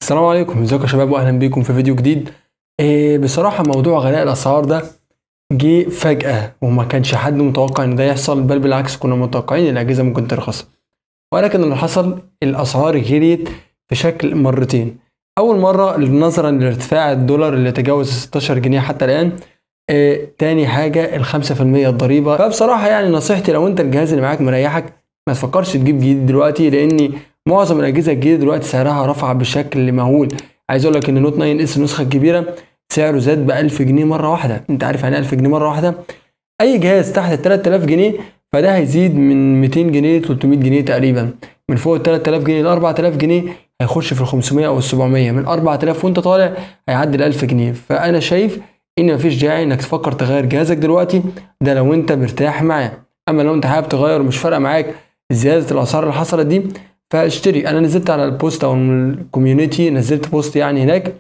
السلام عليكم ازيكم يا شباب واهلا بيكم في فيديو جديد إيه بصراحة موضوع غلاء الأسعار ده جه فجأة وما كانش حد متوقع إن ده يحصل بل بالعكس كنا متوقعين إن الأجهزة ممكن ترخص ولكن اللي حصل الأسعار غليت في شكل مرتين أول مرة نظرا لارتفاع الدولار اللي تجاوز 16 جنيه حتى الآن إيه تاني حاجة الخمسة في المية الضريبة فبصراحة يعني نصيحتي لو أنت الجهاز اللي معاك مريحك ما تفكرش تجيب جديد دلوقتي لأن معظم الاجهزه الجديده دلوقتي سعرها رفع بشكل مهول عايز اقول لك ان نوت 9 اس النسخه الكبيره سعره زاد ب 1000 جنيه مره واحده انت عارف يعني 1000 جنيه مره واحده اي جهاز تحت ال 3000 جنيه فده هيزيد من 200 جنيه ل 300 جنيه تقريبا من فوق ال 3000 جنيه ل 4000 جنيه هيخش في ال 500 او ال 700 من 4000 وانت طالع هيعدي ال 1000 جنيه فانا شايف ان مفيش داعي انك تفكر تغير جهازك دلوقتي ده لو انت مرتاح معاه اما لو انت حابب تغير ومش فارقه معاك زياده الاسعار اللي حصلت دي فاشتري انا نزلت على البوست او الكوميونتي نزلت بوست يعني هناك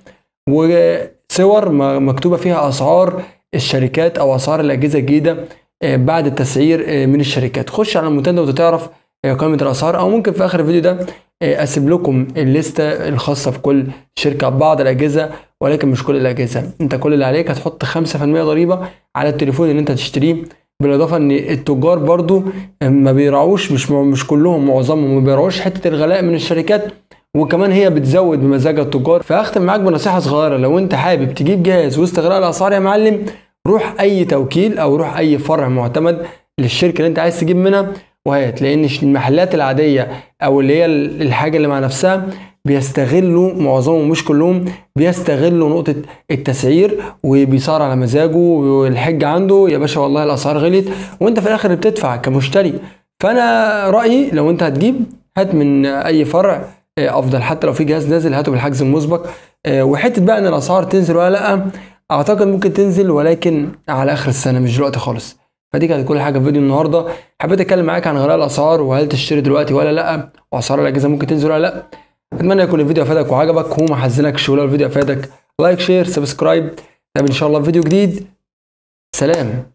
وصور مكتوبه فيها اسعار الشركات او اسعار الاجهزه الجديده بعد التسعير من الشركات خش على المنتدى وتعرف قائمه الاسعار او ممكن في اخر الفيديو ده اسيب لكم الليسته الخاصه في كل شركه بعض الاجهزه ولكن مش كل الاجهزه انت كل اللي عليك هتحط 5% ضريبه على التليفون اللي انت تشتريه بالاضافه ان التجار برضو ما بيراعوش مش مش كلهم معظمهم ما بيراعوش حته الغلاء من الشركات وكمان هي بتزود بمزاجها التجار فاختم معاك بنصيحه صغيره لو انت حابب تجيب جهاز وسط غلاء الاسعار يا معلم روح اي توكيل او روح اي فرع معتمد للشركه اللي انت عايز تجيب منها وهات لان المحلات العاديه او اللي هي الحاجه اللي مع نفسها بيستغلوا معظمهم مش كلهم بيستغلوا نقطة التسعير وبيسعر على مزاجه والحج عنده يا باشا والله الأسعار غليت وأنت في الآخر بتدفع كمشتري فأنا رأيي لو أنت هتجيب هات من أي فرع أفضل حتى لو في جهاز نازل هاته بالحجز المسبق وحتة بقى إن الأسعار تنزل ولا لأ أعتقد ممكن تنزل ولكن على آخر السنة مش دلوقتي خالص فدي كانت كل حاجه في فيديو النهارده حبيت اتكلم معاك عن غلاء الاسعار وهل تشتري دلوقتي ولا لا واسعار الاجهزه ممكن تنزل ولا لا اتمنى يكون الفيديو افادك وعجبك وما حزنكش ولو الفيديو افادك لايك شير سبسكرايب نتقابل ان شاء الله في فيديو جديد سلام